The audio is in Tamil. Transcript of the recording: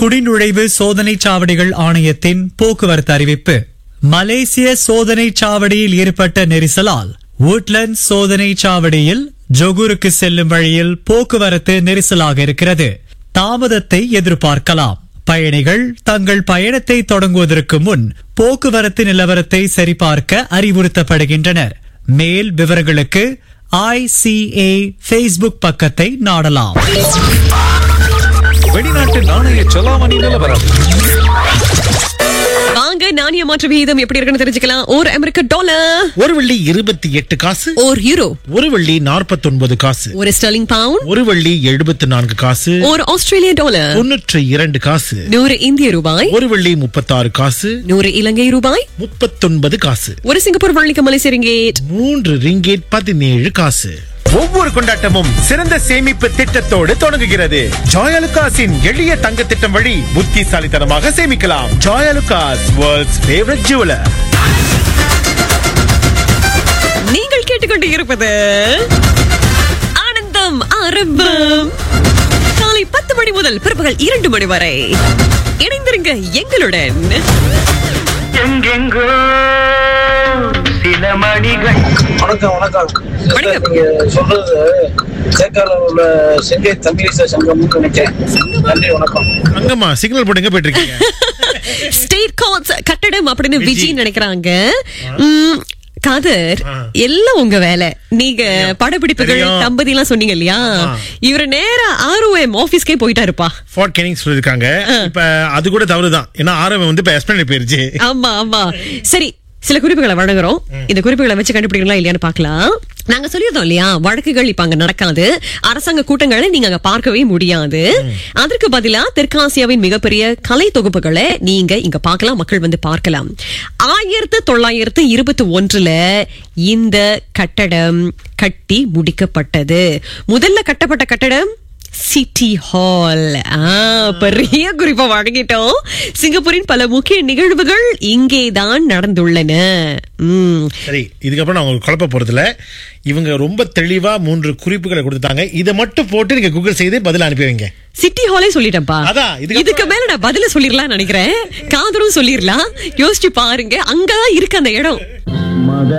குடிநுழைவு சோதனைச் சாவடிகள் ஆணையத்தின் போக்குவரத்து அறிவிப்பு மலேசிய சோதனைச் சாவடியில் ஏற்பட்ட நெரிசலால் woodlands சோதனைச் சாவடியில் ஜொகூருக்கு செல்லும் வழியில் போக்குவரத்து நெரிசலாக இருக்கிறது தாமதத்தை எதிர்பார்க்கலாம் பயணிகள் தங்கள் பயணத்தை தொடங்குவதற்கு முன் போக்குவரத்து நிலவரத்தை சரிபார்க்க அறிவுறுத்தப்படுகின்றனர் மேல் விவரங்களுக்கு ஐசிஏ ஃபேஸ்புக் பக்கத்தை நாடலாம் வெளிநாட்டு நாணய செலாவணி நிலவரம் வாங்க நாணய மாற்று விகிதம் எப்படி இருக்குன்னு தெரிஞ்சுக்கலாம் ஒரு அமெரிக்க டாலர் ஒரு வெள்ளி இருபத்தி எட்டு காசு ஒரு யூரோ ஒரு வெள்ளி நாற்பத்தி ஒன்பது காசு ஒரு ஸ்டெர்லிங் பவுண்ட் ஒரு வெள்ளி எழுபத்தி நான்கு காசு ஒரு ஆஸ்திரேலிய டாலர் தொண்ணூற்றி இரண்டு காசு நூறு இந்திய ரூபாய் ஒரு வெள்ளி முப்பத்தாறு காசு நூறு இலங்கை ரூபாய் முப்பத்தொன்பது காசு ஒரு சிங்கப்பூர் வள்ளிக்கு மலேசிய ரிங்கேட் மூன்று ரிங்கேட் பதினேழு காசு ஒவ்வொரு கொண்டாட்டமும் சிறந்த சேமிப்பு திட்டத்தோடு தொடங்குகிறது ஜாயலுகாஸின் எளிய தங்க திட்டம் வழி புத்திசாலித்தனமாக சேமிக்கலாம் ஜாயலுகாஸ் வேர்ல்ட்ஸ் ஃபேவரட் ஜுவலர் நீங்கள் கேட்டுக்கொண்டு இருப்பது ஆனந்தம் ஆரம்பம் காலை பத்து மணி முதல் பிற்பகல் இரண்டு மணி வரை இணைந்திருங்க எங்களுடன் எங்கெங்கோ சில மணிகள் வணக்கம் வணக்கம் வணக்கம். நீங்க சொல்றது சேக்கால உள்ள செங்கை தமிழிசை சங்கம்னு நினைக்கிறேன் நன்றி வணக்கம் அங்கம்மா சிக்னல் போட்டு எங்க போயிட்டு இருக்கீங்க ஸ்டேட் கார்ட்ஸ் கட்டடம் அப்படின்னு விஜி. விஜய் நினைக்கிறாங்க உம், காதர் எல்லாம் உங்க வேலை நீங்க படப்பிடிப்புகள் தெரியும். தம்பதி எல்லாம் சொன்னீங்க இல்லையா இவரு நேரா ஆர்ஓஎம் ஆபீஸ்க்கே போயிட்டாருப்பா ஃபார்ட் கெனிங் சொல்லிருக்காங்க இப்ப அது கூட தவறுதான் ஏன்னா ஆரம்பம் வந்து இப்ப எஸ்பிளனேட் போயிருச்சு ஆமா ஆமா சரி சில குறிப்புகளை வழங்குறோம் இந்த குறிப்புகளை வச்சு கண்டுபிடிக்கலாம் இல்லையான்னு பார்க்கலாம் நாங்க சொல்லியிருந்தோம் இல்லையா வழக்குகள் இப்ப அங்க நடக்காது அரசாங்க கூட்டங்களை நீங்க அங்க பார்க்கவே முடியாது அதற்கு பதிலா தெற்காசியாவின் மிகப்பெரிய கலை தொகுப்புகளை நீங்க இங்க பார்க்கலாம் மக்கள் வந்து பார்க்கலாம் ஆயிரத்து தொள்ளாயிரத்து இருபத்தி ஒன்றுல இந்த கட்டடம் கட்டி முடிக்கப்பட்டது முதல்ல கட்டப்பட்ட கட்டடம் சிட்டி ஹால் பெரிய குறிப்பா வழங்கிட்டோம் சிங்கப்பூரின் பல முக்கிய நிகழ்வுகள் இங்கேதான் நடந்துள்ளன உம், சரி இதுக்கப்புறம் நான் உங்களுக்கு குழப்ப போறதுல இவங்க ரொம்ப தெளிவா மூன்று குறிப்புகளை கொடுத்துட்டாங்க இதை மட்டும் போட்டு நீங்க கூகுள் செய்து பதில் அனுப்பி வைங்க சிட்டி ஹாலே சொல்லிட்டேன்ப்பா அதான், இதுக்கு இதுக்கு மேல நான் பதில சொல்லிடலாம் நினைக்கிறேன் காதலும் சொல்லிடலாம் யோசிச்சு பாருங்க அங்கதான் இருக்கு அந்த இடம்